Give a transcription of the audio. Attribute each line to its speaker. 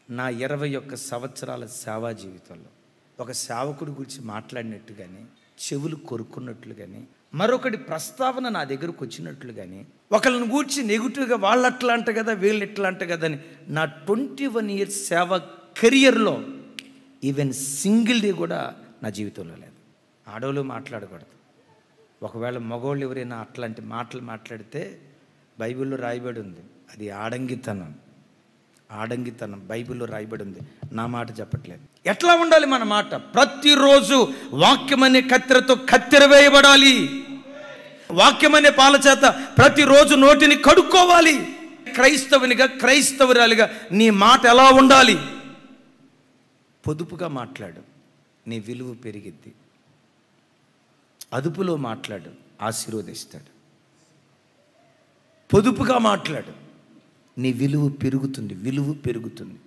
Speaker 1: నా ఇరవై ఒక్క సంవత్సరాల సేవా జీవితంలో ఒక సేవకుడి గురించి మాట్లాడినట్టు కానీ చెవులు కొరుక్కున్నట్లు కానీ మరొకటి ప్రస్తావన నా దగ్గరకు వచ్చినట్లు కానీ ఒకళ్ళని గూర్చి నెగిటివ్గా వాళ్ళు అట్లా అంట కదా వీళ్ళు ఇట్లా అంట కదా అని నా ట్వంటీ వన్ ఇయర్స్ సేవ కెరియర్లో ఈవెన్ సింగిల్ డే కూడా నా జీవితంలో లేదు ఆడవాళ్ళు మాట్లాడకూడదు ఒకవేళ మగవాళ్ళు ఎవరైనా అట్లాంటి మాటలు మాట్లాడితే బైబిల్లో రాయబడి ఉంది అది ఆడంగితనం ఆడంగితనం బైబిల్లో రాయబడి ఉంది నా మాట చెప్పట్లేదు ఎట్లా ఉండాలి మన మాట ప్రతిరోజు వాక్యం అనే కత్తెరతో కత్తెర వేయబడాలి వాక్యం అనే పాల చేత ప్రతిరోజు నోటిని కడుక్కోవాలి క్రైస్తవునిగా క్రైస్తవురాలిగా నీ మాట ఎలా ఉండాలి పొదుపుగా మాట్లాడు నీ విలువ పెరిగిద్ది అదుపులో మాట్లాడు ఆశీర్వదిస్తాడు పొదుపుగా మాట్లాడు నీ విలువ పెరుగుతుంది విలువ పెరుగుతుంది